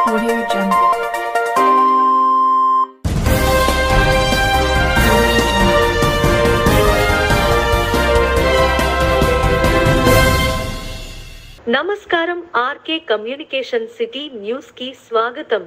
Audio Jungle. Audio Jungle. నమస్కారం RK communication city news కి స్వాగతం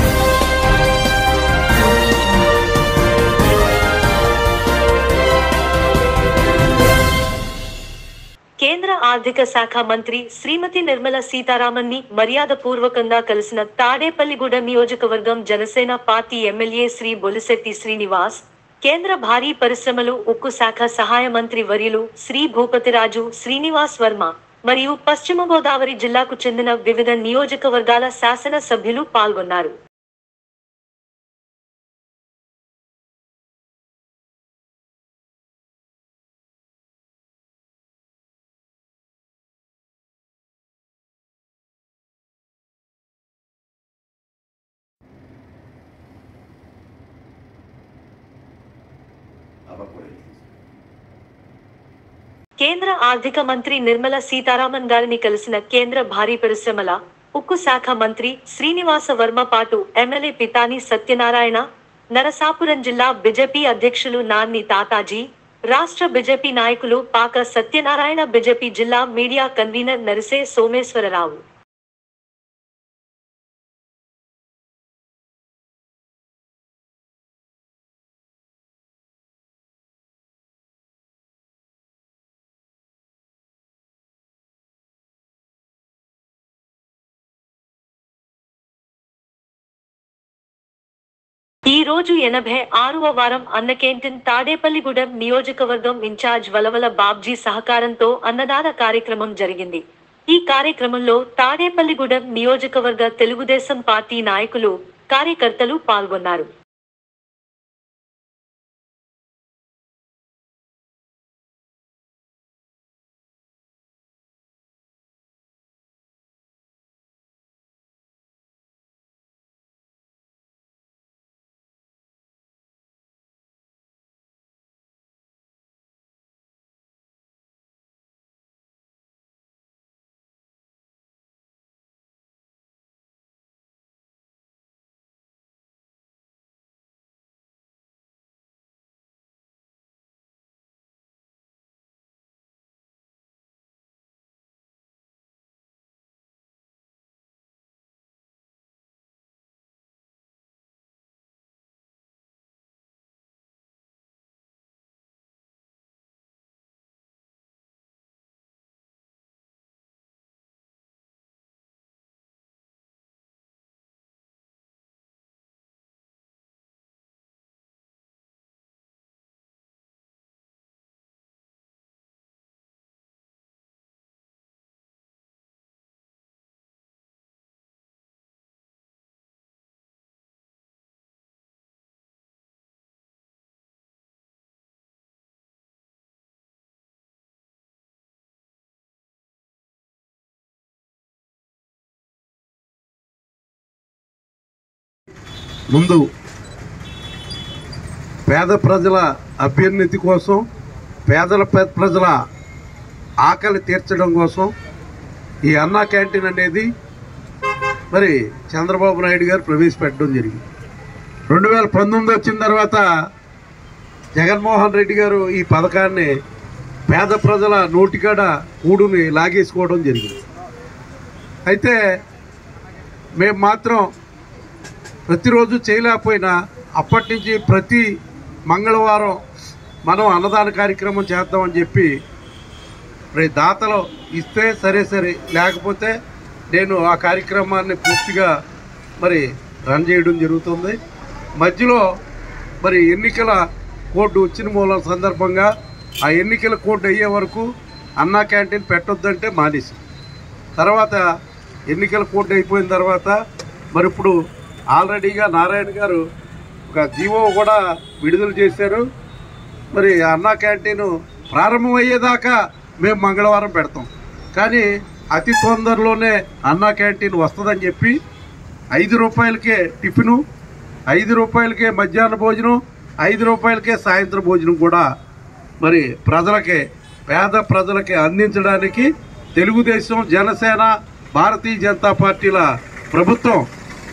కేంద్ర ఆర్థిక శాఖ మంత్రి శ్రీమతి నిర్మల సీతారామన్ ని మర్యాదపూర్వకంగా కలిసిన తాడేపల్లిగూడ నియోజకవర్గం జనసేన పార్టీ ఎమ్మెల్యే శ్రీ బొలిశెట్టి శ్రీనివాస్ కేంద్ర భారీ పరిశ్రమలు ఉక్కు శాఖ సహాయ మంత్రి వర్యులు శ్రీ భూపతిరాజు శ్రీనివాస్ వర్మ మరియు పశ్చిమ గోదావరి జిల్లాకు చెందిన వివిధ నియోజకవర్గాల శాసన సభ్యులు పాల్గొన్నారు కేంద్ర ఆర్థిక మంత్రి నిర్మల సీతారామన్ గారిని కలిసిన కేంద్ర భారీ పరిశ్రమల ఉక్కు శాఖ మంత్రి శ్రీనివాస వర్మ పాటు ఎమ్మెల్యే పితాని సత్యనారాయణ నరసాపురం జిల్లా బిజెపి అధ్యక్షులు నాన్ని తాతాజీ రాష్ట్ర బిజెపి నాయకులు పాక సత్యనారాయణ బిజెపి జిల్లా మీడియా కన్వీనర్ నరిసే సోమేశ్వరరావు ఈ రోజు ఎనభై ఆరవ వారం అన్న క్యాంటీన్ తాడేపల్లిగూడెం నియోజకవర్గం ఇన్ఛార్జ్ వలవల బాబ్జీ సహకారంతో అన్నదాన కార్యక్రమం జరిగింది ఈ కార్యక్రమంలో తాడేపల్లిగూడెం నియోజకవర్గ తెలుగుదేశం పార్టీ నాయకులు కార్యకర్తలు పాల్గొన్నారు ముందు పేద ప్రజల అభ్యున్నతి కోసం పేదల పె- ప్రజల ఆకలి తీర్చడం కోసం ఈ అన్నా క్యాంటీన్ అనేది మరి చంద్రబాబు నాయుడు గారు ప్రవేశపెట్టడం జరిగింది రెండు వేల పంతొమ్మిది వచ్చిన తర్వాత జగన్మోహన్ రెడ్డి గారు ఈ పథకాన్ని పేద ప్రజల నోటికాడ కూడుని లాగేసుకోవడం జరిగింది అయితే మేము మాత్రం ప్రతిరోజు చేయలేకపోయినా అప్పటి నుంచి ప్రతి మంగళవారం మనం అన్నదాన కార్యక్రమం చేద్దామని చెప్పి మరి దాతలు ఇస్తే సరే సరే లేకపోతే నేను ఆ కార్యక్రమాన్ని పూర్తిగా మరి రన్ చేయడం జరుగుతుంది మధ్యలో మరి ఎన్నికల కోడ్ వచ్చిన మూలం సందర్భంగా ఆ ఎన్నికల కోడ్ అయ్యే వరకు అన్నా క్యాంటీన్ పెట్టొద్దంటే మానేసి తర్వాత ఎన్నికల కోడ్ అయిపోయిన తర్వాత మరి ఇప్పుడు ఆల్రెడీగా నారాయణ గారు ఒక జీవో కూడా విడుదల చేశారు మరి అన్నా క్యాంటీన్ ప్రారంభమయ్యేదాకా మేము మంగళవారం పెడతాం కానీ అతి తొందరలోనే అన్నా క్యాంటీన్ వస్తుందని చెప్పి ఐదు రూపాయలకే టిఫిను ఐదు రూపాయలకే మధ్యాహ్న భోజనం ఐదు రూపాయలకే సాయంత్రం భోజనం కూడా మరి ప్రజలకి పేద ప్రజలకి అందించడానికి తెలుగుదేశం జనసేన భారతీయ జనతా పార్టీల ప్రభుత్వం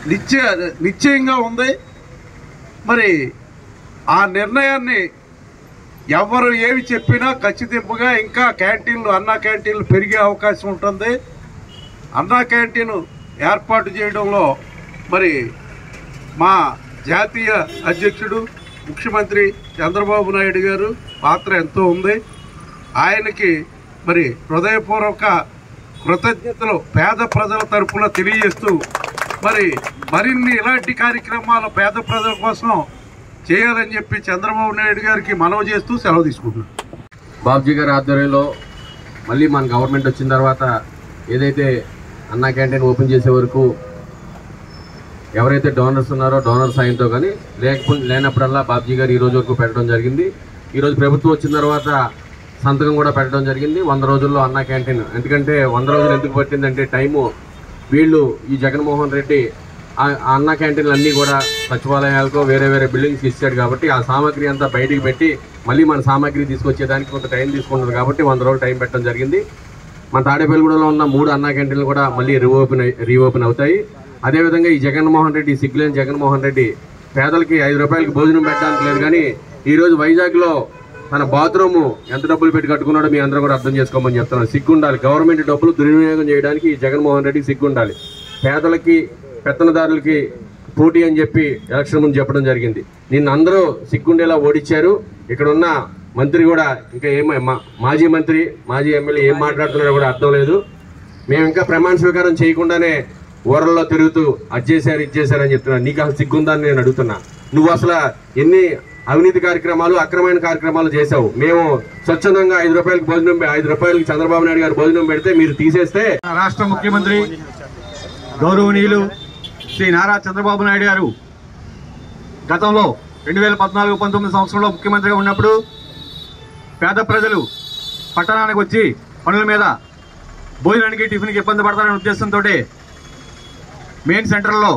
నిశ్చయ నిశ్చయంగా ఉంది మరి ఆ నిర్ణయాన్ని ఎవరు ఏమి చెప్పినా ఖచ్చితంగా ఇంకా క్యాంటీన్లు అన్నా క్యాంటీన్లు పెరిగే అవకాశం ఉంటుంది అన్నా క్యాంటీన్ ఏర్పాటు చేయడంలో మరి మా జాతీయ అధ్యక్షుడు ముఖ్యమంత్రి చంద్రబాబు నాయుడు గారు పాత్ర ఎంతో ఉంది ఆయనకి మరి హృదయపూర్వక కృతజ్ఞతలు పేద ప్రజల తరపున తెలియజేస్తూ మరి మరిన్ని ఇలాంటి కార్యక్రమాలు పేద ప్రజల కోసం చేయాలని చెప్పి చంద్రబాబు నాయుడు గారికి మనవి చేస్తూ సెలవు తీసుకుంటున్నాను బాబ్జీ గారి ఆధ్వర్యంలో మళ్ళీ మన గవర్నమెంట్ వచ్చిన తర్వాత ఏదైతే అన్నా క్యాంటీన్ ఓపెన్ చేసే వరకు ఎవరైతే డోనర్స్ ఉన్నారో డోనర్ సాయంతో కానీ లేకపోతే లేనప్పుడల్లా బాబ్జీ గారు ఈ రోజు వరకు పెట్టడం జరిగింది ఈ రోజు ప్రభుత్వం వచ్చిన తర్వాత సంతకం కూడా పెట్టడం జరిగింది వంద రోజుల్లో అన్నా క్యాంటీన్ ఎందుకంటే వంద రోజులు ఎందుకు పట్టిందంటే టైము వీళ్ళు ఈ జగన్మోహన్ రెడ్డి ఆ ఆ అన్నా క్యాంటీన్లు అన్నీ కూడా సచివాలయాలకు వేరే వేరే బిల్డింగ్స్ ఇచ్చాడు కాబట్టి ఆ సామాగ్రి అంతా బయటికి పెట్టి మళ్ళీ మన సామాగ్రి తీసుకొచ్చేదానికి కొంత టైం తీసుకుంటుంది కాబట్టి వంద రోజులు టైం పెట్టడం జరిగింది మన తాడేపల్లిగూడలో ఉన్న మూడు అన్నా క్యాంటీన్లు కూడా మళ్ళీ రీఓపెన్ అయి- రీఓపెన్ అవుతాయి అదేవిధంగా ఈ జగన్మోహన్ రెడ్డి సిగ్గులేని జగన్మోహన్ రెడ్డి పేదలకి ఐదు రూపాయలకి భోజనం పెట్టడానికి లేదు కానీ ఈరోజు వైజాగ్లో తన బాత్రూమ్ ఎంత డబ్బులు పెట్టి కట్టుకున్నాడో మీ అందరూ కూడా అర్థం చేసుకోమని చెప్తున్నాను సిగ్గుండాలి గవర్నమెంట్ డబ్బులు దుర్వినియోగం చేయడానికి ఈ జగన్మోహన్ రెడ్డికి సిగ్గుండాలి పేదలకి పెత్తనదారులకి పోటీ అని చెప్పి ఎలక్షన్ ముందు చెప్పడం జరిగింది నిన్ను అందరూ సిగ్గుండేలా ఓడించారు ఇక్కడ ఉన్న మంత్రి కూడా ఇంకా ఏం మా- మాజీ మంత్రి మాజీ ఎమ్మెల్యే ఏం మాట్లాడుతున్నారో కూడా అర్థం లేదు మేము ఇంకా ప్రమాణ స్వీకారం చేయకుండానే ఊరల్లో తిరుగుతూ అది చేశారు ఇది చేశారు అని చెప్తున్నా నీకు అసలు సిగ్గుందని నేను అడుగుతున్నా నువ్వు అసలు ఎన్ని అవినీతి కార్యక్రమాలు అక్రమైన కార్యక్రమాలు చేశావు మేము స్వచ్ఛందంగా ఐదు రూపాయలకి భోజనం పె- ఐదు రూపాయలకి చంద్రబాబు నాయుడు గారు భోజనం పెడితే మీరు తీసేస్తే రాష్ట్ర ముఖ్యమంత్రి గౌరవనీయులు శ్రీ నారా చంద్రబాబు నాయుడు గారు గతంలో రెండు వేల పద్నాలుగు పంతొమ్మిది సంవత్సరంలో ముఖ్యమంత్రిగా ఉన్నప్పుడు పేద ప్రజలు పట్టణానికి వచ్చి పనుల మీద భోజనానికి టిఫిన్కి ఇబ్బంది పడతారనే ఉద్దేశంతో మెయిన్ సెంటర్లో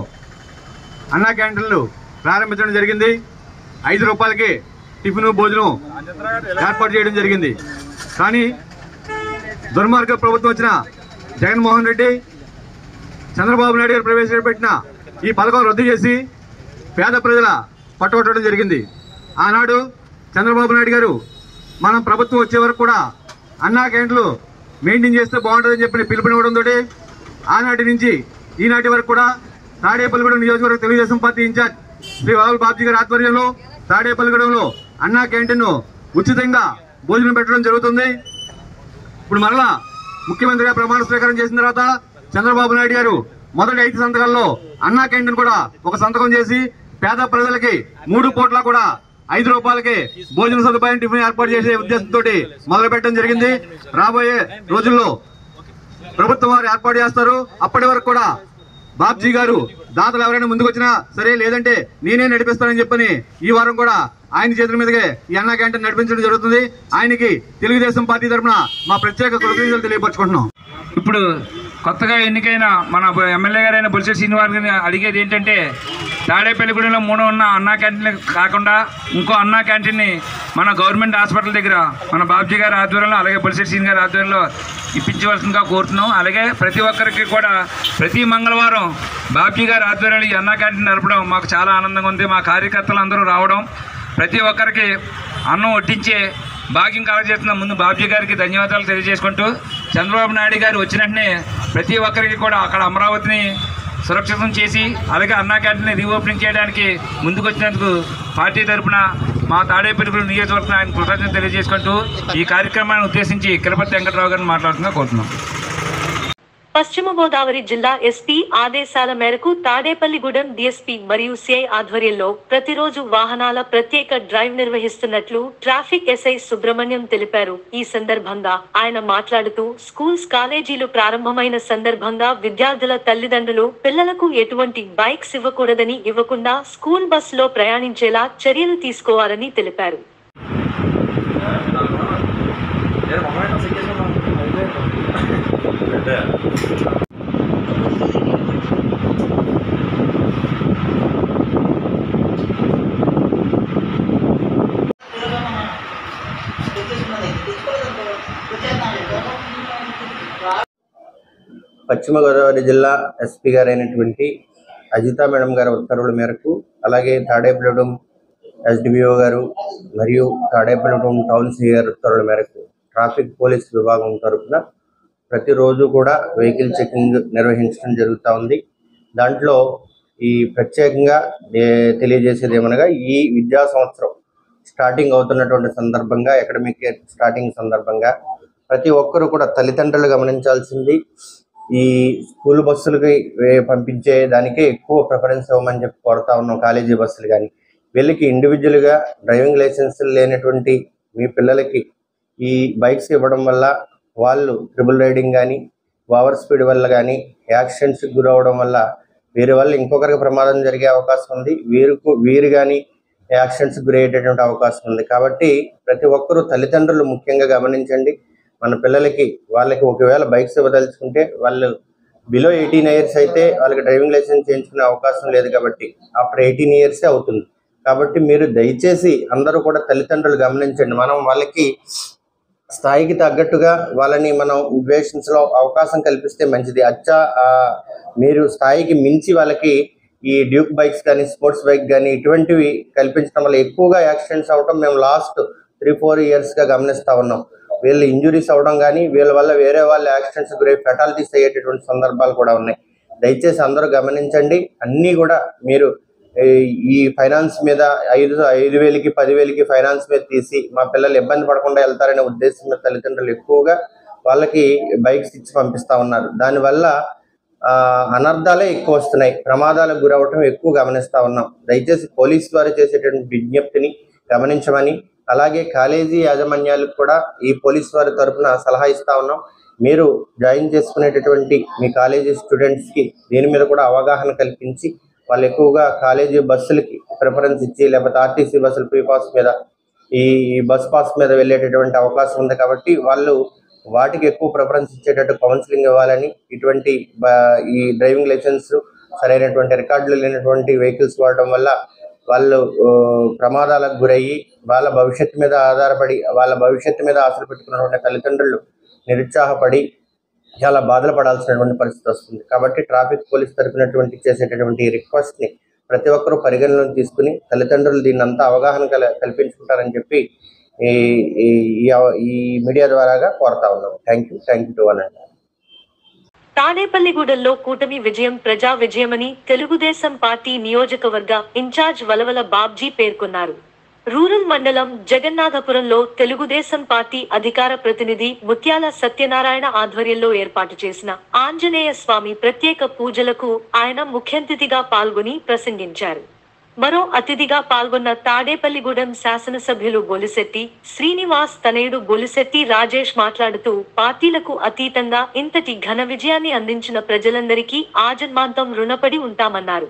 అన్నా క్యాంటీన్లు ప్రారంభించడం జరిగింది ఐదు రూపాయలకి టిఫిన్ భోజనం ఏర్పాటు చేయడం జరిగింది కానీ దుర్మార్గ ప్రభుత్వం వచ్చిన జగన్మోహన్ రెడ్డి చంద్రబాబు నాయుడు గారు ప్రవేశపెట్టిన ఈ పథకం రద్దు చేసి పేద ప్రజల పట్టుబట్టడం జరిగింది ఆనాడు చంద్రబాబు నాయుడు గారు మనం ప్రభుత్వం వచ్చే వరకు కూడా అన్నా క్యాంట్లు మెయింటైన్ చేస్తే బాగుంటుందని చెప్పి పిలుపునివ్వడంతో ఆనాటి నుంచి ఈనాటి వరకు కూడా తాడేపల్లిగూడెం నియోజకవర్గ తెలుగుదేశం పార్టీ ఇన్ఛార్జ్ శ్రీ వావుల బాబ్జీ గారి ఆధ్వర్యంలో తాడేపల్లిగూడెంలో అన్నా క్యాంటీన్ ఉచితంగా భోజనం పెట్టడం జరుగుతుంది ఇప్పుడు మరలా ముఖ్యమంత్రిగా ప్రమాణ స్వీకారం చేసిన తర్వాత చంద్రబాబు నాయుడు గారు మొదటి ఐదు సంతకాల్లో అన్నా క్యాంటీన్ కూడా ఒక సంతకం చేసి పేద ప్రజలకి మూడు పూట్ల కూడా ఐదు రూపాయలకి భోజన సదుపాయం టిఫిన్ ఏర్పాటు చేసే ఉద్దేశంతో మొదలు పెట్టడం జరిగింది రాబోయే రోజుల్లో ప్రభుత్వం వారు ఏర్పాటు చేస్తారు అప్పటి వరకు కూడా బాబ్జీ గారు దాతలు ఎవరైనా ముందుకు వచ్చినా సరే లేదంటే నేనే నడిపిస్తానని చెప్పని ఈ వారం కూడా ఆయన చేతుల మీదుగా ఈ అన్నా క్యాంటీన్ నడిపించడం జరుగుతుంది ఆయనకి తెలుగుదేశం పార్టీ తరఫున మా ప్రత్యేక కృతజ్ఞతలు తెలియపరచుకుంటున్నాం ఇప్పుడు కొత్తగా ఎన్నికైన మన బ- ఎమ్మెల్యే గారైన బొలిశెట్టి శ్రీనివాస్ గారిని అడిగేది ఏంటంటే తాడేపల్లిగూడెంలో మూడు ఉన్న అన్నా క్యాంటీన్ కాకుండా ఇంకో అన్నా క్యాంటీన్ని మన గవర్నమెంట్ హాస్పిటల్ దగ్గర మన బాబ్జీ గారి ఆధ్వర్యంలో అలాగే బొలిశెట్టి శ్రీని గారి ఆధ్వర్యంలో ఇప్పించవలసిందిగా కోరుతున్నాం అలాగే ప్రతి ఒక్కరికి కూడా ప్రతి మంగళవారం బాబ్జీ గారి ఆధ్వర్యంలో ఈ అన్నా క్యాంటీన్ నడపడం మాకు చాలా ఆనందంగా ఉంది మా కార్యకర్తలు అందరూ రావడం ప్రతి ఒక్కరికి అన్నం వడ్డించే భాగ్యం కలగజేస్తున్న ముందు బాబ్జీ గారికి ధన్యవాదాలు తెలియజేసుకుంటూ చంద్రబాబు నాయుడు గారు వచ్చిన వెంటనే ప్రతి ఒక్కరికి కూడా అక్కడ అమరావతిని సురక్షితం చేసి అలాగే అన్నా క్యాంటీన్ రీఓపెనింగ్ చేయడానికి ముందుకు వచ్చినందుకు పార్టీ తరపున మా తాడేపల్లి నియోజకవర్గం ఆయన కృతజ్ఞత తెలియజేసుకుంటూ ఈ కార్యక్రమాన్ని ఉద్దేశించి కిరపతి వెంకటరావు గారిని మాట్లాడుతున్నా కోరుతున్నాం పశ్చిమ గోదావరి జిల్లా ఎస్పీ ఆదేశాల మేరకు తాడేపల్లిగూడెం డిఎస్పీ మరియు సిఐ ఆధ్వర్యంలో ప్రతిరోజు వాహనాల ప్రత్యేక డ్రైవ్ నిర్వహిస్తున్నట్లు ట్రాఫిక్ ఎస్ఐ సుబ్రహ్మణ్యం తెలిపారు ఈ సందర్భంగా ఆయన మాట్లాడుతూ స్కూల్స్ కాలేజీలు ప్రారంభమైన సందర్భంగా విద్యార్థుల తల్లిదండ్రులు పిల్లలకు ఎటువంటి బైక్స్ ఇవ్వకూడదని ఇవ్వకుండా స్కూల్ బస్ లో ప్రయాణించేలా చర్యలు తీసుకోవాలని తెలిపారు పశ్చిమ గోదావరి జిల్లా ఎస్పీ గారైనటువంటి అజితా మేడం గారి ఉత్తర్వుల మేరకు అలాగే తాడేపల్లిగూడెం ఎస్డిబిఓ గారు మరియు తాడేపల్లిగూడెం టౌన్ సిఐ గారి ఉత్తర్వుల మేరకు ట్రాఫిక్ పోలీస్ విభాగం తరఫున ప్రతిరోజు కూడా వెహికల్ చెకింగ్ నిర్వహించడం జరుగుతూ ఉంది దాంట్లో ఈ ప్రత్యేకంగా ఏ- తెలియజేసేది ఏమనగా ఈ విద్యా సంవత్సరం స్టార్టింగ్ అవుతున్నటువంటి సందర్భంగా అకాడమిక్ ఇయర్ స్టార్టింగ్ సందర్భంగా ప్రతి ఒక్కరూ కూడా తల్లిదండ్రులు గమనించాల్సింది ఈ స్కూల్ బస్సులకి వే- పంపించే దానికే ఎక్కువ ప్రిఫరెన్స్ ఇవ్వమని చెప్పి కోరుతా ఉన్నాం కాలేజీ బస్సులు కానీ వీళ్ళకి ఇండివిజువల్గా డ్రైవింగ్ లైసెన్స్ లేనటువంటి మీ పిల్లలకి ఈ బైక్స్ ఇవ్వడం వల్ల వాళ్ళు ట్రిపుల్ రైడింగ్ కానీ ఓవర్ స్పీడ్ వల్ల కానీ యాక్సిడెంట్స్కి గురవడం వల్ల వీరి వల్ల ఇంకొకరికి ప్రమాదం జరిగే అవకాశం ఉంది వీరికి వీరు కానీ యాక్సిడెంట్స్ గురయ్యేటటువంటి అవకాశం ఉంది కాబట్టి ప్రతి ఒక్కరూ తల్లిదండ్రులు ముఖ్యంగా గమనించండి మన పిల్లలకి వాళ్ళకి ఒకవేళ బైక్స్ ఇవ్వదలుచుకుంటే వాళ్ళు బిలో ఎయిటీన్ ఇయర్స్ అయితే వాళ్ళకి డ్రైవింగ్ లైసెన్స్ చేయించుకునే అవకాశం లేదు కాబట్టి ఆఫ్టర్ ఎయిటీన్ ఇయర్సే అవుతుంది కాబట్టి మీరు దయచేసి అందరూ కూడా తల్లిదండ్రులు గమనించండి మనం వాళ్ళకి స్థాయికి తగ్గట్టుగా వాళ్ళని మనం ఉద్వేషన్స్ లో అవకాశం కల్పిస్తే మంచిది అచ్చా ఆ, మీరు స్థాయికి మించి వాళ్ళకి ఈ డ్యూక్ బైక్స్ కానీ స్పోర్ట్స్ బైక్ కానీ ఇటువంటివి కల్పించడం వల్ల ఎక్కువగా యాక్సిడెంట్స్ అవడం మేము లాస్ట్ త్రీ ఫోర్ ఇయర్స్ గా గమనిస్తా ఉన్నాం వీళ్ళు ఇంజురీస్ అవడం కానీ వీళ్ళ వల్ల వేరే వాళ్ళ యాక్సిడెంట్స్ గురై ఫెటాలిటీస్ అయ్యేటటువంటి సందర్భాలు కూడా ఉన్నాయి దయచేసి అందరూ గమనించండి అన్నీ కూడా మీరు ఈ- ఈ ఫైనాన్స్ మీద ఐదు ఐదు వేలకి పదివేలకి ఫైనాన్స్ మీద తీసి మా పిల్లలు ఇబ్బంది పడకుండా వెళ్తారనే ఉద్దేశం మీద తల్లిదండ్రులు ఎక్కువగా వాళ్ళకి బైక్స్ ఇచ్చి పంపిస్తా ఉన్నారు దానివల్ల ఆ, అనర్థాలే ఎక్కువ వస్తున్నాయి ప్రమాదాలకు గురవటం ఎక్కువ గమనిస్తా ఉన్నాం దయచేసి పోలీస్ వారు చేసేటువంటి విజ్ఞప్తిని గమనించమని అలాగే కాలేజీ యాజమాన్యాలకు కూడా ఈ పోలీస్ వారి తరపున సలహా ఇస్తా ఉన్నాం మీరు జాయిన్ చేసుకునేటటువంటి మీ కాలేజీ స్టూడెంట్స్కి దీని మీద కూడా అవగాహన కల్పించి వాళ్ళు ఎక్కువగా కాలేజీ బస్సులకి ప్రిఫరెన్స్ ఇచ్చి లేకపోతే ఆర్టీసీ బస్సులు ఫ్రీ పాస్ మీద ఈ ఈ బస్ పాస్ మీద వెళ్ళేటటువంటి అవకాశం ఉంది కాబట్టి వాళ్ళు వాటికి ఎక్కువ ప్రిఫరెన్స్ ఇచ్చేటట్టు కౌన్సిలింగ్ ఇవ్వాలని ఇటువంటి బ- ఈ డ్రైవింగ్ లైసెన్స్ సరైనటువంటి రికార్డులు లేనటువంటి వెహికల్స్ వాడడం వల్ల వాళ్ళు ఆ, ప్రమాదాలకు గురయ్యి వాళ్ళ భవిష్యత్తు మీద ఆధారపడి వాళ్ళ భవిష్యత్తు మీద ఆశలు పెట్టుకున్నటువంటి తల్లిదండ్రులు నిరుత్సాహపడి చాలా బాధలు పడాల్సినటువంటి పరిస్థితి వస్తుంది కాబట్టి ట్రాఫిక్ పోలీస్ తరపునటువంటి చేసేటటువంటి రిక్వెస్ట్ ని ప్రతి ఒక్కరూ పరిగణలోకి తీసుకుని తల్లిదండ్రులు దీన్ని అంతా అవగాహన కల కల్పించుకుంటారని చెప్పి ఈ ఈ- ఈ- ఈ మీడియా ద్వారాగా కోరుతా ఉన్నాం thank you thank you to one and తాడేపల్లిగూడెంలో కూటమి విజయం ప్రజా విజయమని తెలుగుదేశం పార్టీ నియోజకవర్గ ఇన్ఛార్జ్ వలవల బాబ్జీ పేర్కొన్నారు రూరల్ మండలం జగన్నాథపురంలో తెలుగుదేశం పార్టీ అధికార ప్రతినిధి ముత్యాల సత్యనారాయణ ఆధ్వర్యంలో ఏర్పాటు చేసిన ఆంజనేయ స్వామి ప్రత్యేక పూజలకు ఆయన ముఖ్యంతిథిగా పాల్గొని ప్రసంగించారు మరో అతిథిగా పాల్గొన్న తాడేపల్లిగూడెం శాసనసభ్యులు బొలిశెట్టి శ్రీనివాస్ తనయుడు బొలిశెట్టి రాజేష్ మాట్లాడుతూ పార్టీలకు అతీతంగా ఇంతటి ఘన విజయాన్ని అందించిన ప్రజలందరికీ ఆజన్మాంతం రుణపడి ఉంటామన్నారు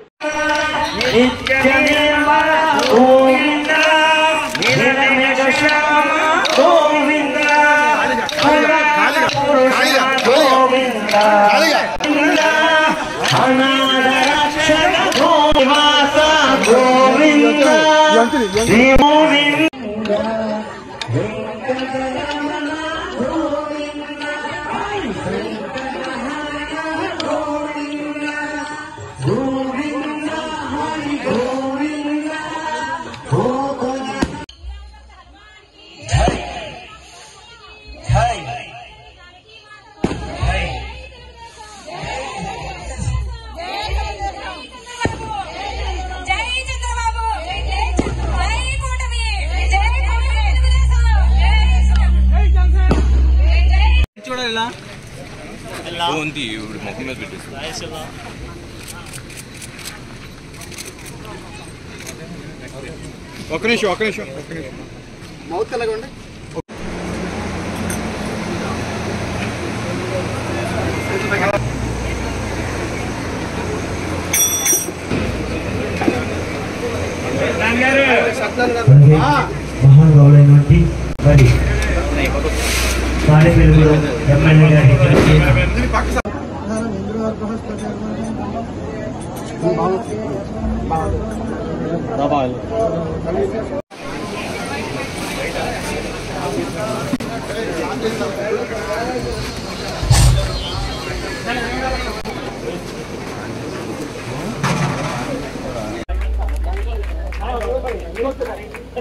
జై చంద్రబాబు జై కూటమి జై కూటమి జై ఒక నిమిషం ఒక నిమిషం ఒక నిమిషం మౌత్ ఎలాగండి అలాగే మహానుభావులైనటువంటి మరి తాడేపల్లిగూడెం ఎమ్మెల్యే గారి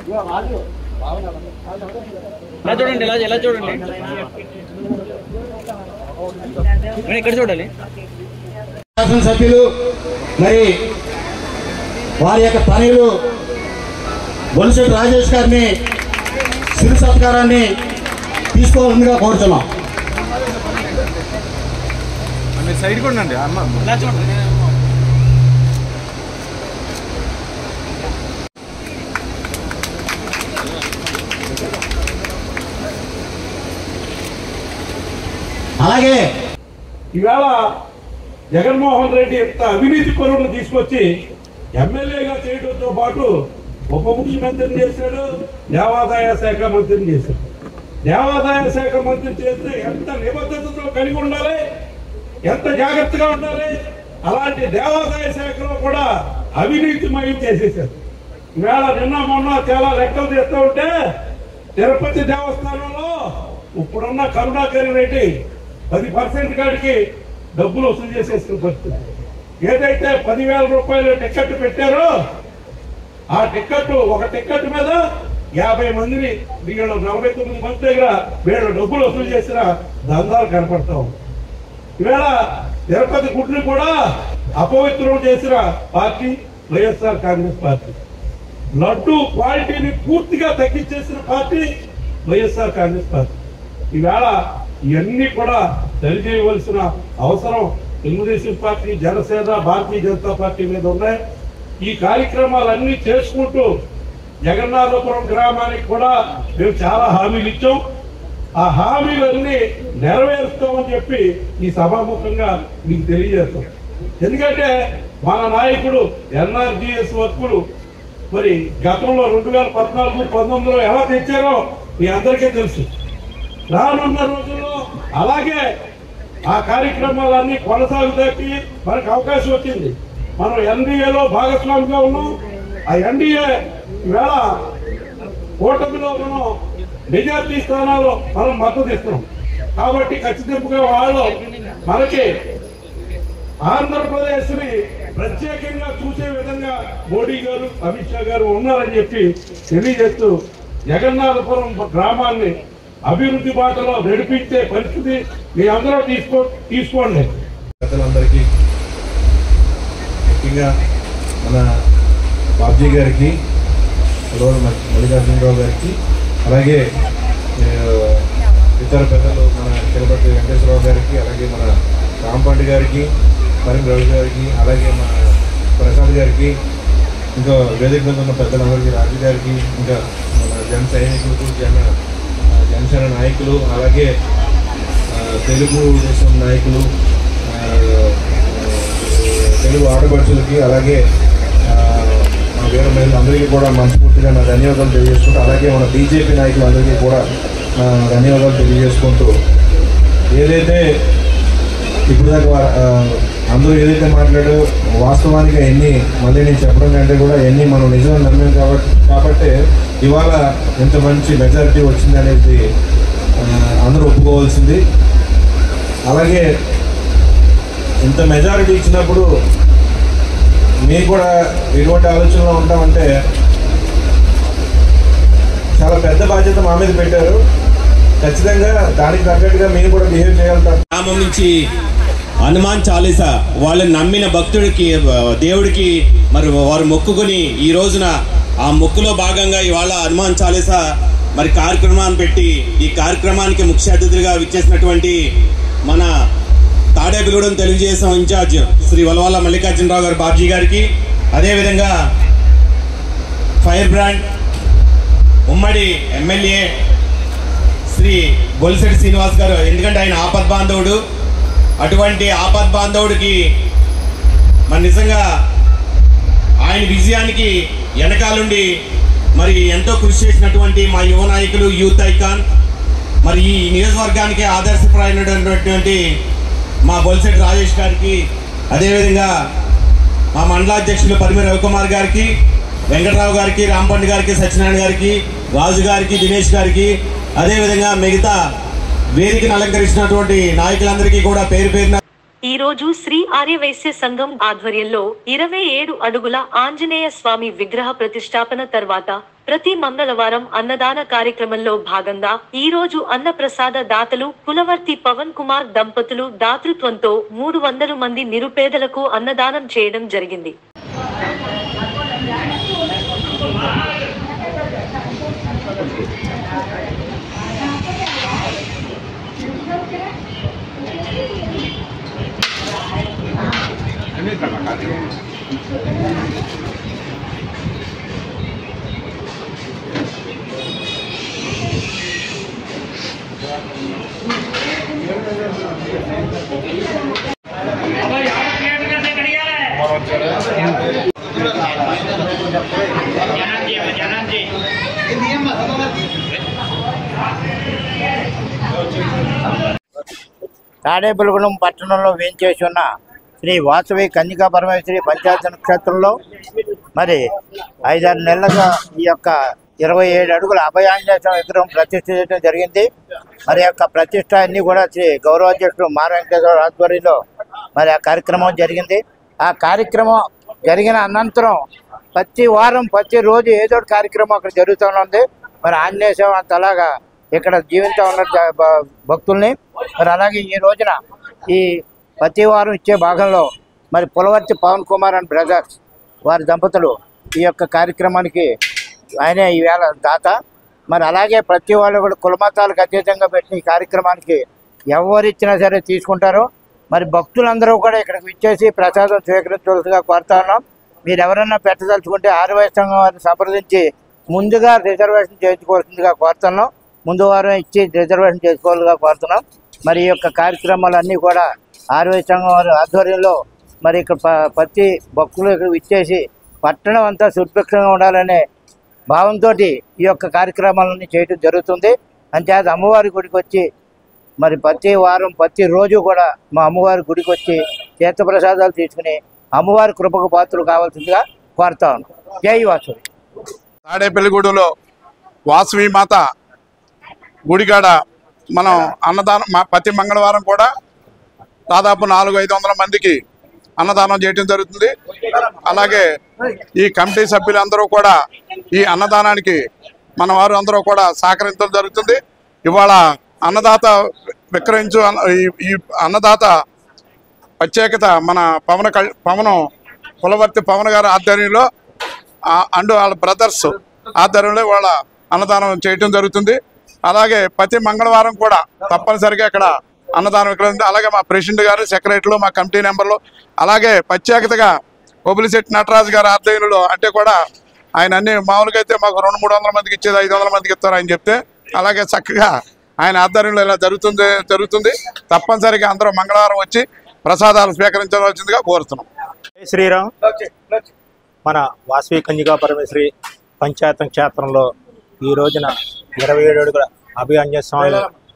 ఇలా చూడండి ఇలా ఎలా చూడండి మరి ఇక్కడ చూడాలి శాసనసభ్యులు మరి వారి యొక్క తనయులు బొలిశెట్టి రాజేష్ గారిని సిరి సత్కారాన్ని తీసుకోవాలని కోరుతున్నాం సైడ్ కూడా ఉండండి అమ్మ ఇలా చూడండి అలాగే ఈవేళ జగన్మోహన్ రెడ్డి ఎంత అవినీతి పరువును తీసుకొచ్చి ఎమ్మెల్యేగా చేయడంతో పాటు ఉప ముఖ్యమంత్రిని చేశాడు దేవాదాయ శాఖ మంత్రిని చేశాడు దేవాదాయ శాఖ మంత్రి చేస్తే ఎంత నిబద్ధతతో కలిగి ఉండాలి ఎంత జాగ్రత్తగా ఉండాలి అలాంటి దేవాదాయ శాఖలో కూడా అవినీతిమయం చేసేసారు ఈవేళ నిన్న మొన్న చాలా లెక్కలు తీస్తూ ఉంటే తిరుపతి దేవస్థానంలో ఇప్పుడున్న కరుణాకరి రెడ్డి పది పర్సెంట్ కాడికి డబ్బులు వసూలు చేసేసిన పరిస్థితి ఏదైతే పదివేల రూపాయలు టికెట్ పెట్టారో ఆ టికెట్ ఒక టికెట్ మీద యాభై మందిని వీళ్ళు నలభై తొమ్మిది మంది దగ్గర వీళ్ళు డబ్బులు వసూలు చేసిన దందాలు కనపడతాం ఈవేళ తిరుపతి గుడ్ని కూడా అపవిత్రం చేసిన party YSR Congress party laddu క్వాలిటీని పూర్తిగా తగ్గించేసిన పార్టీ వైఎస్ఆర్ కాంగ్రెస్ పార్టీ ఈవేళ ఇవన్నీ కూడా సరిచేయవలసిన అవసరం తెలుగుదేశం పార్టీ జనసేన భారతీయ జనతా పార్టీ మీద ఉన్నాయి ఈ కార్యక్రమాలన్నీ చేసుకుంటూ జగన్నాథపురం గ్రామానికి కూడా మేము చాలా హామీలు ఇచ్చాం ఆ హామీలన్నీ నెరవేరుస్తామని చెప్పి ఈ సభాముఖంగా మీకు తెలియజేస్తాం ఎందుకంటే మన నాయకుడు ఎన్ఆర్జిఎస్ వర్కులు మరి గతంలో రెండు వేల పద్నాలుగు పంతొమ్మిదిలో ఎలా తెచ్చారో మీ అందరికీ తెలుసు రానున్న రోజుల్లో అలాగే ఆ కార్యక్రమాలన్నీ కొనసాగుతాకి మనకు అవకాశం వచ్చింది మనం ఎన్డీఏలో భాగస్వామిగా ఉన్నాం ఆ ఎన్డీఏ వేళ కూటమిలో మనం మెజార్టీ స్థానాల్లో మనం మద్దతు ఇస్తున్నాం కాబట్టి ఖచ్చితంగా వాళ్ళు మనకి ఆంధ్రప్రదేశ్ ని ప్రత్యేకంగా చూసే విధంగా మోడీ గారు అమిత్ షా గారు ఉన్నారని చెప్పి తెలియజేస్తూ జగన్నాథపురం గ్రామాన్ని అభివృద్ధి బాటలో నడిపించే పరిస్థితి మీ అందరూ తీసుకో తీసుకోండి పెద్దలందరికీ ముఖ్యంగా మన బాబ్జీ గారికి గౌరవ మ- మల్లికార్జునరావు గారికి అలాగే ఏ, ఇతర పెద్దలు మన తిరుపతి వెంకటేశ్వరరావు గారికి అలాగే మన రాంపండి గారికి పరిం రవి గారికి అలాగే మన ప్రసాద్ గారికి ఇంకా వేదిక మీద ఉన్న పెద్దలందరికీ రాజు గారికి ఇంకా మన జన సైనికులకు జన ఆ, జనసేన నాయకులు అలాగే ఆ, తెలుగు దేశం నాయకులు ఆ, తెలుగు ఆడపడుచులకి అలాగే ఆ, మన వీర మహిళలందరికీ కూడా మనస్ఫూర్తిగా నా ధన్యవాదాలు తెలియజేసుకుంటూ అలాగే మన బీజేపీ నాయకులందరికీ కూడా నా ధన్యవాదాలు తెలియజేసుకుంటూ ఏదైతే ఇప్పుడు దాకా వా- ఆ, అందరూ ఏదైతే మాట్లాడో వాస్తవానికి అవన్నీ మళ్ళీ నేను చెప్పడం కంటే కూడా అవన్నీ మనం నిజంగా నమ్మాం కాబట్టి కాబట్టి ఇవాళ ఎంత మంచి మెజారిటీ వచ్చింది అనేది ఆ, అందరూ ఒప్పుకోవాల్సింది అలాగే ఇంత మెజారిటీ ఇచ్చినప్పుడు మేము కూడా ఎటువంటి ఆలోచనలో ఉంటామంటే చాలా పెద్ద బాధ్యత మా మీద పెట్టారు ఖచ్చితంగా దానికి తగ్గట్టుగా మేము కూడా బిహేవ్ చేయగలుగుతాం గ్రామం నుంచి హనుమాన్ చాలీసా వాళ్ళని నమ్మిన భక్తుడికి దేవుడికి మరి వారు మొక్కుకొని ఈ రోజున ఆ మొక్కులో భాగంగా ఇవాళ హనుమాన్ చాలీసా మరి కార్యక్రమాన్ని పెట్టి ఈ కార్యక్రమానికి ముఖ్య అతిథులుగా విచ్చేసినటువంటి మన తాడేపిగూడెం తెలుగుదేశం ఇన్ఛార్జ్ శ్రీ వలవాల మల్లికార్జునరావు గారు బాబ్జీ గారికి అదేవిధంగా ఫైర్ బ్రాండ్ ఉమ్మడి ఎమ్మెల్యే శ్రీ బొలిశెట్టి శ్రీనివాస్ గారు ఎందుకంటే ఆయన ఆపద్ బాంధవుడు అటువంటి ఆపద్ బాంధవుడికి మరి నిజంగా ఆయన విజయానికి వెనకాలండి మరి ఎంతో కృషి చేసినటువంటి మా యువ నాయకులు యూత్ ఐకాన్ మరి ఈ నియోజకవర్గానికి ఆదర్శప్రాయమైనటువంటి మా బొలిశెట్టి రాజేష్ గారికి అదేవిధంగా మా మండలాధ్యక్షులు పరిమి రవికుమార్ గారికి వెంకటరావు గారికి రాంపండి గారికి సత్యనారాయణ గారికి రాజు గారికి దినేష్ గారికి అదేవిధంగా మిగతా వేదికను అలంకరించినటువంటి నాయకులందరికీ కూడా పేరు పేరున ఈ రోజు శ్రీ ఆర్యవైశ్య సంఘం ఆధ్వర్యంలో ఇరవై ఏడు అడుగుల ఆంజనేయ స్వామి విగ్రహ ప్రతిష్టాపన తర్వాత ప్రతి మంగళవారం అన్నదాన కార్యక్రమంలో భాగంగా ఈ రోజు అన్నప్రసాద దాతలు కులవర్తి పవన్ కుమార్ దంపతులు దాతృత్వంతో మూడు వందల మంది నిరుపేదలకు అన్నదానం చేయడం జరిగింది తాడేపల్లిగూడెం పట్టణంలో వేంచేసి ఉన్న శ్రీ వాసవి కన్యకా పరమేశ్వరి పంచాయతీ క్షేత్రంలో మరి ఐదారు నెలలుగా ఈ యొక్క ఇరవై ఏడు అడుగుల అభయాంజనేయ విగ్రహం ప్రతిష్ఠ చేయడం జరిగింది మరి యొక్క ప్రతిష్ట అన్ని కూడా శ్రీ గౌరవాధ్యక్షుడు మార వెంకటేశ్వర ఆధ్వర్యంలో మరి ఆ కార్యక్రమం జరిగింది ఆ కార్యక్రమం జరిగిన అనంతరం ప్రతి వారం ప్రతి రోజు ఏదో ఒక కార్యక్రమం అక్కడ జరుగుతూనే ఉంది మరి ఆంజనేయ సేవ అంత అలాగా ఇక్కడ జీవితం ఉన్న జ- భ- భక్తుల్ని మరి అలాగే ఈ రోజున ఈ ప్రతి వారం ఇచ్చే భాగంలో మరి పులవర్తి పవన్ కుమార్ అండ్ బ్రదర్స్ వారి దంపతులు ఈ యొక్క కార్యక్రమానికి ఆయనే ఈవేళ దాత మరి అలాగే ప్రతి వాళ్ళు కూడా కులమతాలకు అతీతంగా పెట్టిన ఈ కార్యక్రమానికి ఎవరిచ్చినా సరే తీసుకుంటారు మరి భక్తులందరూ కూడా ఇక్కడికి విచ్చేసి ప్రసాదం స్వీకరించవలసిగా కోరుతా ఉన్నాం మీరు ఎవరైనా పెట్టదలుచుకుంటే ఆరువై సంఘం వారిని సంప్రదించి ముందుగా రిజర్వేషన్ చేయించుకోవాల్సిందిగా కోరుతున్నాం ముందు వారం ఇచ్చి రిజర్వేషన్ చేసుకోవాలిగా కోరుతున్నాం మరి ఈ యొక్క కార్యక్రమాలన్నీ కూడా ఆరువై సంఘం వారి ఆధ్వర్యంలో మరి ఇక్కడ ప- ప్రతి భక్తులు ఇక్కడ ఇచ్చేసి పట్టణం అంతా సురక్షితంగా ఉండాలనే భావంతో ఈ యొక్క కార్యక్రమాలన్నీ చేయడం జరుగుతుంది అంతేకాదు అమ్మవారి గుడికి వచ్చి మరి ప్రతి వారం ప్రతి రోజు కూడా మా అమ్మవారి గుడికి వచ్చి తీర్థప్రసాదాలు తీసుకుని అమ్మవారి కృపకు పాత్రలు కావాల్సిందిగా కోరుతా ఉన్నాం జై వాసుడి తాడేపల్లిగూడెంలో వాసవి మాత గుడికాడ మనం అన్నదానం మా ప్రతి మంగళవారం కూడా దాదాపు నాలుగు ఐదు వందల మందికి అన్నదానం చేయడం జరుగుతుంది అలాగే ఈ కమిటీ సభ్యులందరూ కూడా ఈ అన్నదానానికి మన వారు అందరూ కూడా సహకరించడం జరుగుతుంది ఇవాళ అన్నదాత విక్రయించు అన్న- ఈ- ఈ అన్నదాత ప్రత్యేకత మన పవన కల్- పవనం కులవర్తి పవన్ గారి ఆధ్వర్యంలో ఆ- అండ్ వాళ్ళ బ్రదర్స్ ఆధ్వర్యంలో వాళ్ళ అన్నదానం చేయటం జరుగుతుంది అలాగే ప్రతి మంగళవారం కూడా తప్పనిసరిగా ఇక్కడ అన్నదానం ఇక్కడ ఉంది అలాగే మా ప్రెసిడెంట్ గారు సెక్రటరీలు మా కమిటీ నెంబర్లు అలాగే ప్రత్యేకతగా కొబిలిశెట్టి నటరాజు గారి ఆధ్వర్యంలో అంటే కూడా ఆయన అన్ని మామూలుగా అయితే మాకు రెండు మూడు వందల మందికి ఇచ్చేది ఐదు వందల మందికి ఇస్తారు ఆయన చెప్తే అలాగే చక్కగా ఆయన ఆధ్వర్యంలో ఇలా జరుగుతుంది జరుగుతుంది తప్పనిసరిగా అందరూ మంగళవారం వచ్చి ప్రసాదాలు స్వీకరించవలసిందిగా కోరుతున్నాం జై శ్రీరామ్ మన వాసవి కన్యకా పరమేశ్వరి పంచాయతం క్షేత్రంలో ఈ రోజున ఇరవై ఏడు అడుగుల అభియాంజనేయ స్వామి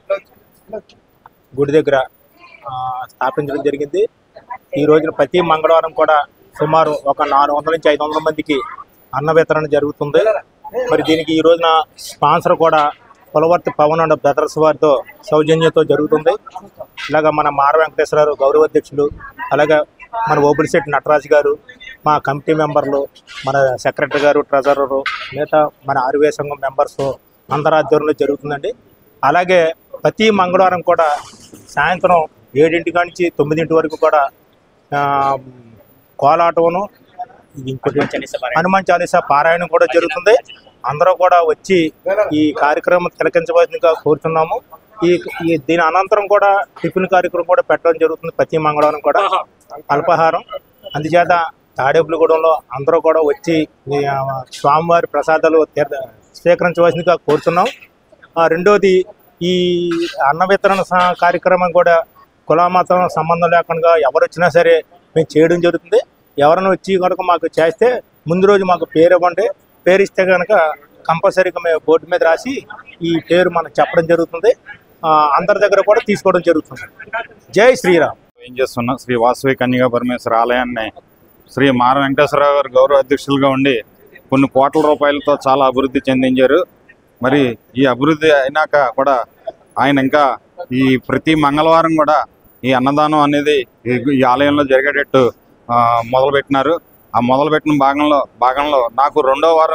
గుడి దగ్గర ఆ, స్థాపించడం జరిగింది ఈ రోజున ప్రతి మంగళవారం కూడా సుమారు ఒక నాలుగు వందల నుంచి ఐదు వందల మందికి అన్న వితరణ జరుగుతుంది మరి దీనికి ఈ రోజున స్పాన్సర్ కూడా పొలవర్తి పవన్ అండ్ బ్రదర్స్ వారితో సౌజన్యంతో జరుగుతుంది ఇలాగ మన మార వెంకటేశ్వరరావు గౌరవ అధ్యక్షులు అలాగే మన ఓబులిశెట్టి నటరాజు గారు మా కమిటీ మెంబర్లు మన సెక్రటరీ గారు ట్రెజరరు మిగతా మన ఆర్వే సంఘం మెంబర్స్ అందరి ఆధ్వర్యంలో జరుగుతుందండి అలాగే ప్రతి మంగళవారం కూడా సాయంత్రం ఏడింటి కాడి నుంచి తొమ్మిదింటి వరకు కూడా ఆ, కోలాటమును ఇది ఇంకోటి హనుమాన్ చాలీసా పారాయణం కూడా జరుగుతుంది అందరూ కూడా వచ్చి ఈ కార్యక్రమం తిలకించవలసిందిగా కోరుతున్నాము ఈ ఈ దీని అనంతరం కూడా టిఫిన్ కార్యక్రమం కూడా పెట్టడం జరుగుతుంది ప్రతి మంగళవారం కూడా అల్పాహారం అందుచేత తాడేపులగూడెంలో అందరూ కూడా వచ్చి ఈ, ఆ, స్వామివారి ప్రసాదాలు తీర్థ స్వీకరించవలసిందిగా కోరుతున్నాం ఆ, రెండోది ఈ అన్న వితరణ స- కార్యక్రమం కూడా కులమతం సంబంధం లేకుండా ఎవరు వచ్చినా సరే మేము చేయడం జరుగుతుంది ఎవరైనా వచ్చి కనుక మాకు చేస్తే ముందు రోజు మాకు పేరు ఇవ్వండి పేరు ఇస్తే కనుక కంపల్సరీగా మేము బోర్డు మీద రాసి ఈ పేరు మనకు చెప్పడం జరుగుతుంది ఆ, అందరి దగ్గర కూడా తీసుకోవడం జరుగుతుంది జై శ్రీరామ్ ఏం చేస్తున్నా శ్రీ వాసవి కన్యగా పరమేశ్వర ఆలయాన్ని శ్రీ మార వెంకటేశ్వరరావు గారు గౌరవ అధ్యక్షులుగా ఉండి కొన్ని కోట్ల రూపాయలతో చాలా అభివృద్ధి చెందించారు మరి ఈ అభివృద్ధి అయినాక కూడా ఆయన ఇంకా ఈ ప్రతి మంగళవారం కూడా ఈ అన్నదానం అనేది ఈ ఈ ఆలయంలో జరిగేటట్టు ఆ, మొదలుపెట్టినారు ఆ మొదలుపెట్టిన భాగంలో భాగంలో నాకు రెండో వారం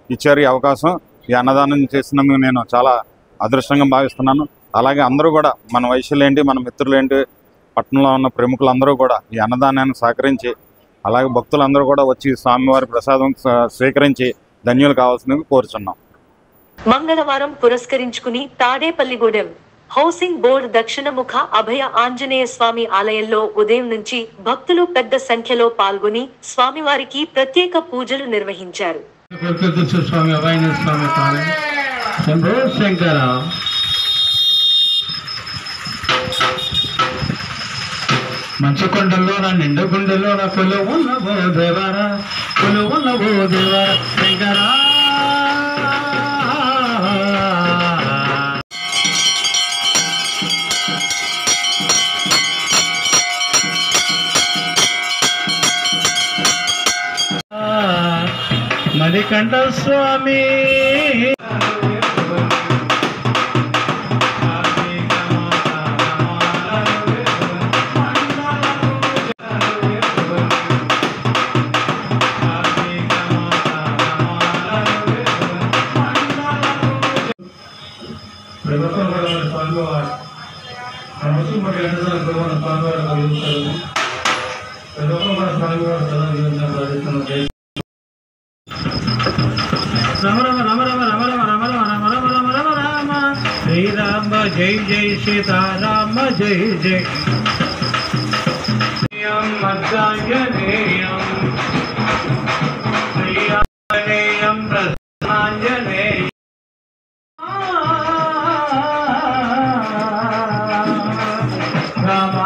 ఇచ్చారు ఈ అవకాశం ఈ అన్నదానం చేసినందుకు నేను చాలా అదృష్టంగా భావిస్తున్నాను అలాగే అందరూ కూడా మన వయసులేంటి మన మిత్రులేంటి పట్టణంలో ఉన్న ప్రముఖులందరూ కూడా ఈ అన్నదానాన్ని సహకరించి అలాగే భక్తులందరూ కూడా వచ్చి స్వామివారి ప్రసాదం స- స్వీకరించి ధన్యులు కావాల్సిందిగా కోరుచున్నాం మంగళవారం పురస్కరించుకుని తాడేపల్లిగూడెం హౌసింగ్ బోర్డు దక్షిణముఖ అభయ ఆంజనేయ స్వామి ఆలయంలో ఉదయం నుంచి భక్తులు పెద్ద సంఖ్యలో పాల్గొని స్వామివారికి ప్రత్యేక పూజలు నిర్వహించారు కొరకతీశ్వర స్వామి అభయన స్వామి కాలే శంభో శంకర మంచు కొండల్లోన నిండు గుండెల్లోన కొలు ఉన్నవో దేవరా కొలు ఉన్నవో దేవరా శంకరా మణికంఠ స్వామి ప్రభుత్వం కూడా స్వామివారు ప్రభుత్వం కూడా ఎంతసేపు ప్రభుత్వం స్వామివారు కలుగుతారు ప్రభుత్వం కూడా స్వామివారు చదవాలి ప్రార్థిస్తున్నాం రమ రమ రమ రమ రమ రమ రమ రమ రమ రమ రమ రమ రామ శ్రీరామ జై జై సీతారామ జై జై మధ్యాంజనేయం శ్రీయాంజనేయం ప్రసన్నాంజనేయం రామ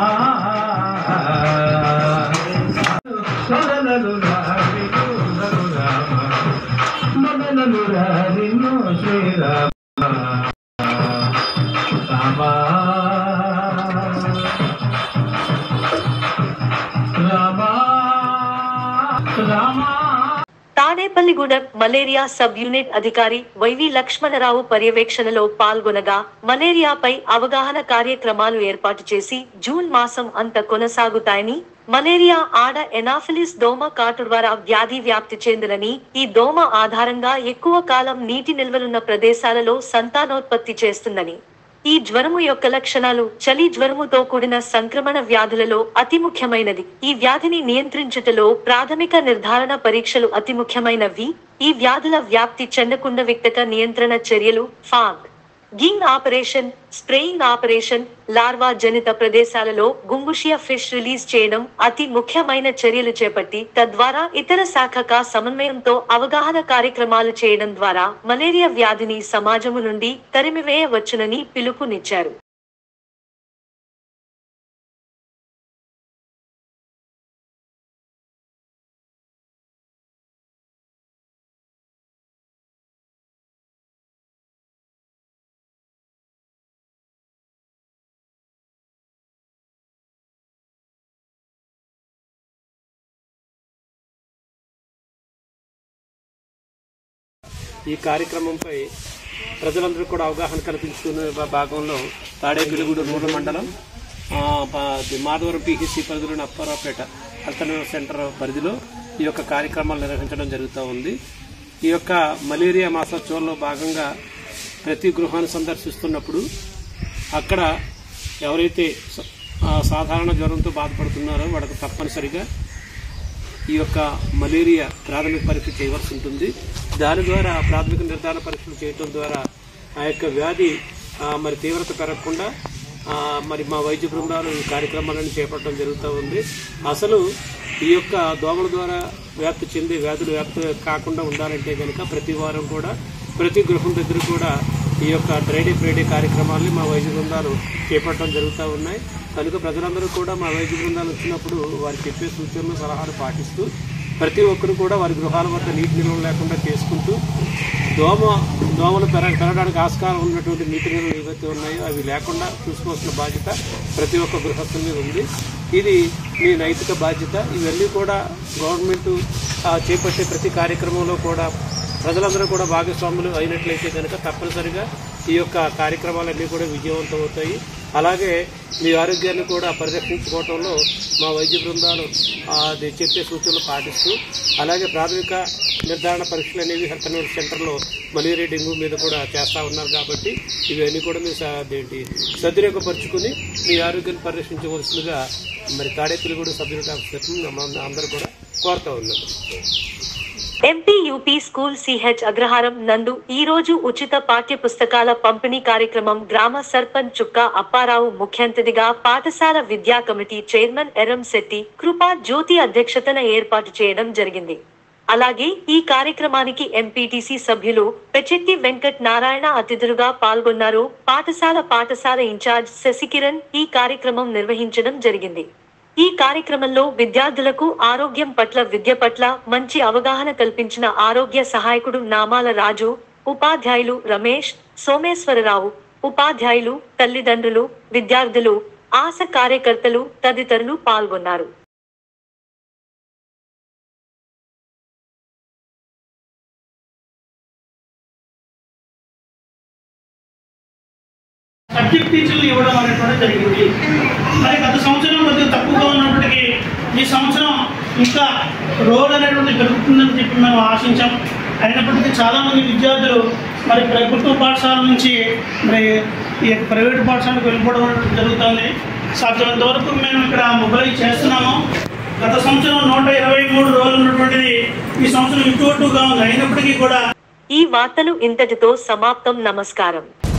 సరళలు రావిను రామ మదనలు రావిను Srirama Rama Rama Rama Tadepalligudem malaria sub unit అధికారి వైవి లక్ష్మణరావు పర్యవేక్షణలో పాల్గొనగా మలేరియాపై అవగాహన కార్యక్రమాలు ఏర్పాటు చేసి జూన్ మాసం అంత కొనసాగుతాయని మలేరియా ఆడ ఎనాఫిలిస్ దోమ కాటు ద్వారా వ్యాధి వ్యాప్తి చెందినని ఈ దోమ ఆధారంగా ఎక్కువ కాలం నీటి నిల్వలున్న ప్రదేశాలలో సంతానోత్పత్తి చేస్తుందని ఈ జ్వరము యొక్క లక్షణాలు చలి జ్వరముతో కూడిన సంక్రమణ వ్యాధులలో అతి ముఖ్యమైనది ఈ వ్యాధిని నియంత్రించుటలో ప్రాథమిక నిర్ధారణ పరీక్షలు అతి ముఖ్యమైనవి ఈ వ్యాధుల వ్యాప్తి చెందకుండా వ్యక్తక నియంత్రణ చర్యలు fogging operation spraying operation larva జనిత ప్రదేశాలలో గుంగుషియా ఫిష్ రిలీజ్ చేయడం అతి ముఖ్యమైన చర్యలు చేపట్టి తద్వారా ఇతర శాఖక సమన్వయంతో అవగాహన కార్యక్రమాలు చేయడం ద్వారా మలేరియా వ్యాధిని సమాజము నుండి తరిమివేయవచ్చునని పిలుపునిచ్చారు ఈ కార్యక్రమంపై ప్రజలందరూ కూడా అవగాహన కల్పించుకునే భా- భాగంలో తాడేపల్లిగూడు రూరల్ మండలం ఆ, ప- మాధవరం పిహెసి పరిధిలోని అప్పారావుపేట హెల్త్ సెంటర్ పరిధిలో ఈ యొక్క కార్యక్రమాలు నిర్వహించడం జరుగుతూ ఉంది ఈ యొక్క మలేరియా మాసోత్సవంలో భాగంగా ప్రతి గృహాన్ని సందర్శిస్తున్నప్పుడు అక్కడ ఎవరైతే స- ఆ, సాధారణ జ్వరంతో బాధపడుతున్నారో వాళ్ళకు తప్పనిసరిగా ఈ యొక్క మలేరియా ప్రాథమిక పరీక్ష చేయవలసి ఉంటుంది దాని ద్వారా ప్రాథమిక నిర్ధారణ పరీక్షలు చేయడం ద్వారా ఆ యొక్క వ్యాధి ఆ, మరి తీవ్రత పెరగకుండా ఆ, మరి మా వైద్య బృందాలు ఈ కార్యక్రమాలను చేపట్టడం జరుగుతూ ఉంది అసలు ఈ యొక్క దోమల ద్వారా వ్యాప్తి చెందే వ్యాధులు వ్యాప్తి కాకుండా ఉండాలంటే కనుక ప్రతి వారం కూడా ప్రతి గృహం దగ్గర కూడా ఈ యొక్క డ్రైడే ఫ్రైడే కార్యక్రమాల్ని మా వైద్య బృందాలు చేపట్టడం జరుగుతూ ఉన్నాయి కనుక ప్రజలందరూ కూడా మా వైద్య బృందాలు వచ్చినప్పుడు వారు చెప్పే సూచనలు సలహాలు పాటిస్తూ ప్రతి ఒక్కరు కూడా వారి గృహాల వద్ద నీటి నిల్వ లేకుండా చేసుకుంటూ దోమ దోమలు పెర పెరగడానికి ఆస్కారం ఉన్నటువంటి నీటి నిల్వలు ఏవైతే ఉన్నాయో అవి లేకుండా చూసుకోవాల్సిన బాధ్యత ప్రతి ఒక్క గృహస్థుల మీద ఉంది ఇది మీ నైతిక బాధ్యత ఇవన్నీ కూడా గవర్నమెంట్ ఆ, చేపట్టే ప్రతి కార్యక్రమంలో కూడా ప్రజలందరూ కూడా భాగస్వాములు అయినట్లయితే కనుక తప్పనిసరిగా ఈ యొక్క కార్యక్రమాలన్నీ కూడా విజయవంతం అవుతాయి అలాగే మీ ఆరోగ్యాన్ని కూడా పరిరక్షించుకోవడంలో మా వైద్య బృందాలు ఆ, అది చెప్పే సూచనలు పాటిస్తూ అలాగే ప్రాథమిక నిర్ధారణ పరీక్షలు అనేవి హెల్త్ అండ్ వెల్త్ సెంటర్లో మలేరియా డెంగ్యూ మీద కూడా చేస్తూ ఉన్నారు కాబట్టి ఇవన్నీ కూడా మీరు స- అదేంటి సద్వినియోగపరుచుకుని మీ ఆరోగ్యాన్ని పరిరక్షించవలసిందిగా మరి తాడేపల్లిగూడ సభ్యుల డాక్టర్ అందరూ కూడా కోరుతా ఉన్నారు MP UP school CH Agraharam నందు ఈ రోజు ఉచిత పాఠ్య పుస్తకాల పంపిణీ కార్యక్రమం గ్రామ సర్పంచ్ చుక్క అప్పారావు ముఖ్య అతిథిగా పాఠశాల విద్యా కమిటీ చైర్మన్ ఎర్రం శెట్టి కృపా జ్యోతి అధ్యక్షతన ఏర్పాటు చేయడం జరిగింది అలాగే ఈ కార్యక్రమానికి ఎంపీటీసీ సభ్యులు పెచెట్టి వెంకట్ నారాయణ అతిథులుగా పాల్గొన్నారు పాఠశాల పాఠశాల ఇన్ఛార్జ్ శశికిరణ్ ఈ కార్యక్రమం నిర్వహించడం జరిగింది ఈ కార్యక్రమంలో విద్యార్థులకు ఆరోగ్యం పట్ల విద్య పట్ల మంచి అవగాహన కల్పించిన ఆరోగ్య సహాయకుడు నామాల రాజు ఉపాధ్యాయులు రమేష్ సోమేశ్వరరావు ఉపాధ్యాయులు తల్లిదండ్రులు విద్యార్థులు ఆశ కార్యకర్తలు తదితరులు పాల్గొన్నారు సబ్జెక్ట్ టీచర్లు ఇవ్వడం అనేటువంటి జరిగింది మరి గత సంవత్సరం కొద్దిగా తక్కువగా ఉన్నప్పటికీ ఈ సంవత్సరం ఇంకా రోల్ అనేటువంటి పెరుగుతుందని చెప్పి మేము ఆశించాం అయినప్పటికీ చాలామంది విద్యార్థులు మరి ప్రభుత్వ పాఠశాల నుంచి మరి ఈ యొక్క ప్రైవేట్ పాఠశాలకు వెళ్ళిపోవడం అనేటువంటి జరుగుతుంది సాధ్యమైనంత వరకు మేము ఇక్కడ మొబైల్ చేస్తున్నాము గత సంవత్సరం నూట ఇరవై మూడు రోజులు ఉన్నటువంటిది ఈ సంవత్సరం ఇంటూ టూగా ఉంది అయినప్పటికీ కూడా ఈ వార్తలు ఇంతటితో సమాప్తం నమస్కారం